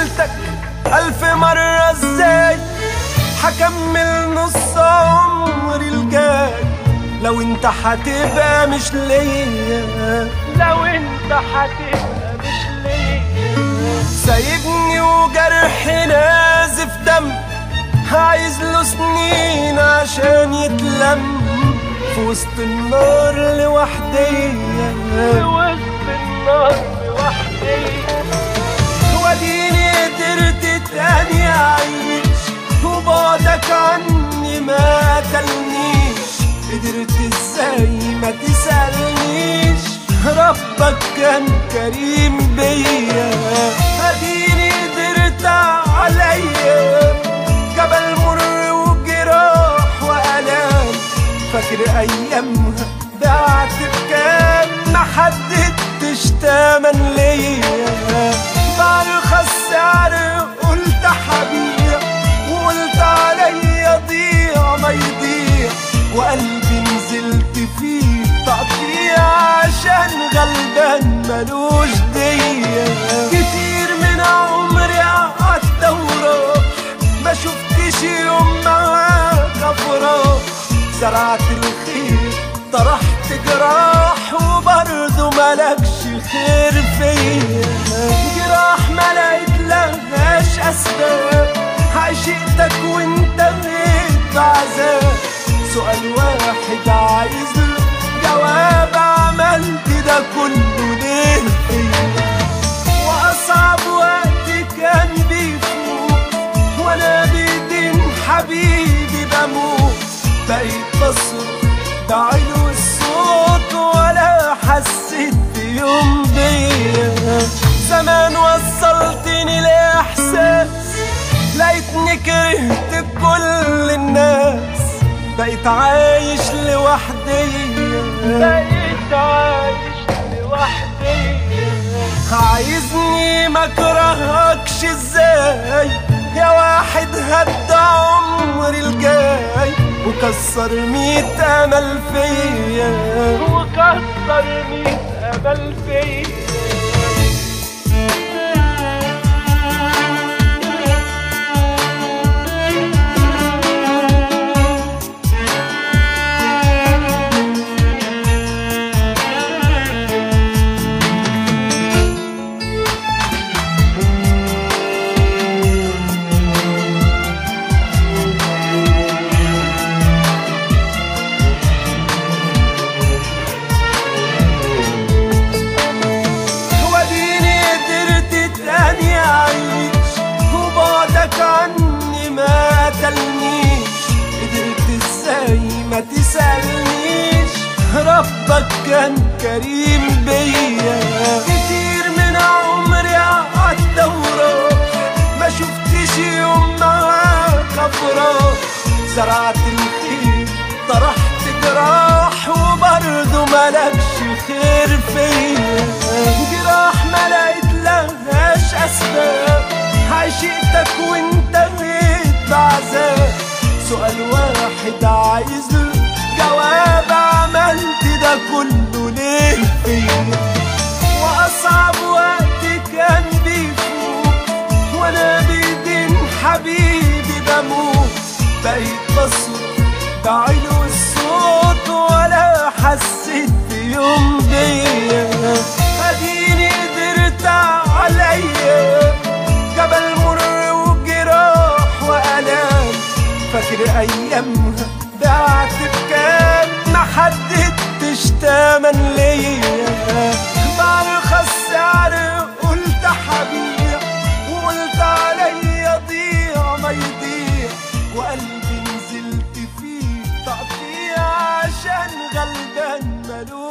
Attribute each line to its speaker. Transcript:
Speaker 1: سألتك ألف مرة ازاي هكمل نص عمري الجاي لو انت هتبقى مش ليا
Speaker 2: لو انت هتبقى مش ليا
Speaker 1: سايبني وجرحي نازف دم عايز له سنين عشان يتلم في وسط النار لوحدي
Speaker 2: في وسط النار لوحدي
Speaker 1: وديني قدرت تاني اعيش وبعدك عني ما قتلنيش قدرت ازاي ما تسألنيش ربك كان كريم بيا اديني قدرت عليا جبل مر وجراح والام فاكر ايامها بعت بكام ما حددتش تمن ليا برخص سعر قلت حبيع وقلت عليا ضيع ما يضيع وقلبي نزلت فيه تقطيع عشان غلبان ملوش دية كتير من عمري قعدت وراح ما شفتش يوم معاك افراح زرعت الخير طرحت جراح وبرضه ملكش خير فيا جراح ما لقيت لهاش اسباب عشقتك وانت بقيت بعذاب سؤال واحد عايز له جواب عملت ده كله ليه فيا واصعب وقت كان بيفوت وانا بايدين حبيبي بموت بقيت بصرخ بعلو الصوت ولا حسيت بيوم بيا زمان وصلتني لاحساس لقيتني كرهت كل الناس بقيت عايش لوحدي
Speaker 2: بقيت عايش لوحدي
Speaker 1: عايزني ما اكرهكش ازاي يا واحد هدى عمري الجاي وكسر ميت امل فيا
Speaker 2: وكسر ميت امل فيا
Speaker 1: وديني قدرت تاني اعيش وبعدك عني ما قتلنيش قدرت ازاي ما تسألنيش ربك كان كريم بيا كتير من عمري قعدت وراح ما شفتش يوم معاك افراح زرعت الخير طرحت جراح وبرضه ملكش خير فيا جراح ما لقيت لهاش اسباب عشقتك وانت بقيت بعذاب سؤال واحد عايز له جواب عملت ده كله ليه فيا واصعب وقت كان بيفوت وانا بايدين حبيبي بموت بقيت بصرخ بعلو الصوت ولا حسيت بيوم بيا اديني قدرت عليا جبل مر وجراح والام فاكر ايامها بعت بكام ما حددتش تمن ليا برخص سعر قلت حبيع وقلت عليا ضيع ما يضيع وقلبي نزلت فيه تقطيع عشان غلبان ملوش